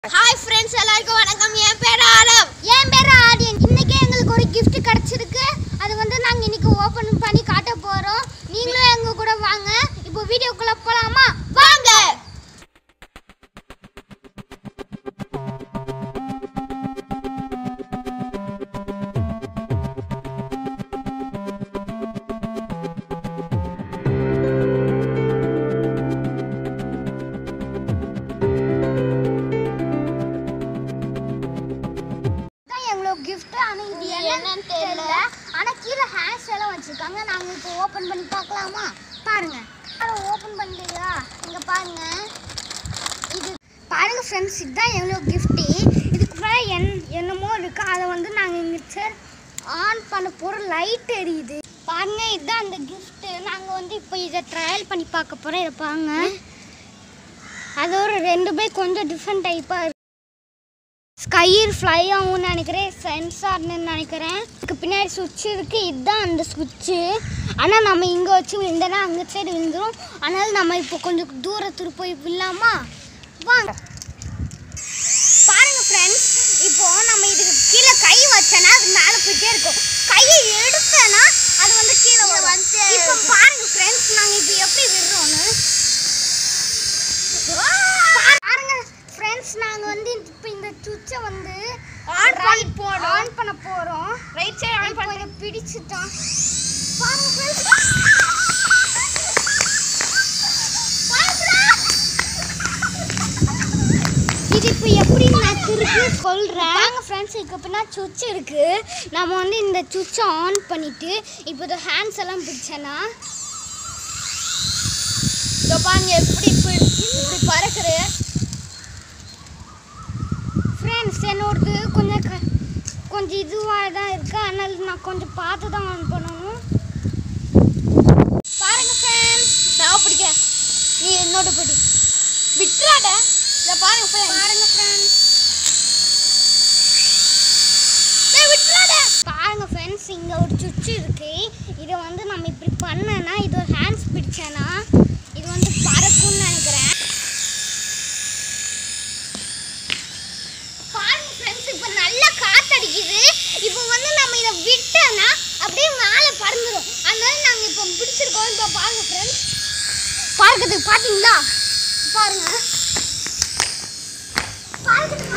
Hi friends எல்லாருக்கும் வணக்கம் என் பேர் ஆரவ் என் பேர் ஆடியன் இன்னைக்கு எங்களுக்கு ஒரு gift கிடைச்சிருக்கு அது வந்து நாங்கள் இன்னைக்கு ஓப்பன் பண்ணி காட்ட போகிறோம் நீங்களும் எங்க கூட வாங்க இப்போ வீடியோக்குள்ள போகலாமா வாங்க தான் எங்களோட gift ஆனால் இது என்னன்னு தெரியல ஆனால் கீழே ஹேண்ட்ஸ் எல்லாம் வச்சுருக்காங்க நாங்கள் இப்போ ஓப்பன் பண்ணி பார்க்கலாமா பாருங்க ஓப்பன் பண்ணலையா இங்கே பாருங்க இது பாருங்க ஃப்ரெண்ட்ஸ் இதுதான் எவ்வளோ கிஃப்ட்டு இதுக்கு மேலே என் என்னமோ இருக்கு அதை வந்து நாங்கள் இங்கே சரி ஆன் பண்ண போகிற லைட் எரியுது பாருங்க இதுதான் அந்த கிஃப்ட்டு நாங்கள் வந்து இப்போ இதை ட்ரையல் பண்ணி பார்க்க போகிறோம் இதை பாருங்க அது ஒரு ரெண்டுமே கொஞ்சம் டிஃப்ரெண்ட் டைப்பாக இருக்கு ஸ்கைர் ஃப்ளை ஆகும்னு நினைக்கிறேன் சென்சார்னு நினைக்கிறேன் இதுக்கு பின்னாடி சுவிட்ச் இருக்கு இதுதான் அந்த சுவிட்சு ஆனால் நம்ம இங்கே வச்சு விழுந்தனா அங்கே சைடு விழுந்துரும் அதனால நம்ம இப்போ கொஞ்சம் தூரத்துக்கு போய் விழலாமா வாங்க பாருங்க ஃப்ரெண்ட்ஸ் இப்போ நம்ம இதுக்கு கீழே கை வச்சேன்னா அது மேலே போயிட்டே இருக்கும் கையை எடுத்தேன்னா அது வந்து கீழே வரும் இப்போ பாருங்க ஃப்ரெண்ட்ஸ் நாங்கள் இப்போ எப்படி விடுறோன்னு பாருங்க ஃப்ரெண்ட்ஸ் நாங்க வந்து இப்போ இந்த சுவிட்சை வந்து ஆன் பண்ணி போறோம் ஆன் பண்ண போறோம் ரைட் சைடு ஆன் இப்போ பண்ணி இதை பிடிச்சிட்டோம் பாருங்க ஃப்ரெண்ட்ஸ் இது இப்போ எப்படி நான் திருப்பி சொல்கிறேன் வாங்க ஃப்ரெண்ட்ஸ் இதுக்கு பின்னா சுவிட்ச் இருக்கு நம்ம வந்து இந்த சுவிட்சை ஆன் பண்ணிட்டு இப்போ இந்த ஹேண்ட்ஸ் எல்லாம் பிடிச்சேன்னா இதோ பாருங்க எப்படி இப்படி இப்படி பறக்குது ஃப்ரெண்ட்ஸ் என்னோடது கொஞ்சம் க கொஞ்சம் இதுவாக தான் இருக்கு அதனால நான் கொஞ்சம் பார்த்து தான் ஆன் பண்ணணும் பாருங்க ஃப்ரெண்ட்ஸ் நான் பிடிக்கிறேன் நீ என்னோட பிடி விட்டுறாட இதை பாருங்க friends. பாருங்க ஃப்ரெண்ட்ஸ் டேய், விட்டுறாத பாருங்க ஃப்ரெண்ட்ஸ் இங்கே ஒரு சுவிட்ச் இருக்கு இதை வந்து நம்ம இப்படி பண்ணனா இது ஒரு ஹேண்ட்ஸ் பிடிச்சேன்னா இது வந்து பறக்கும்னு நினைக்கிறேன் பாருங்க ஃப்ரெண்ட்ஸ் இப்போ நல்லா காத்தடிக்குது இப்போ வந்து நம்ம இதை விட்டோன்னா அப்படியே மேலே பறந்துடும் அதனால நாங்கள் இப்போ பிடிச்சிருக்கோம் இப்போ பாருங்க ஃப்ரெண்ட்ஸ் பார்க்கறதுக்கு பார்த்தீங்களா பாருங்க பார்க்கறதுக்கு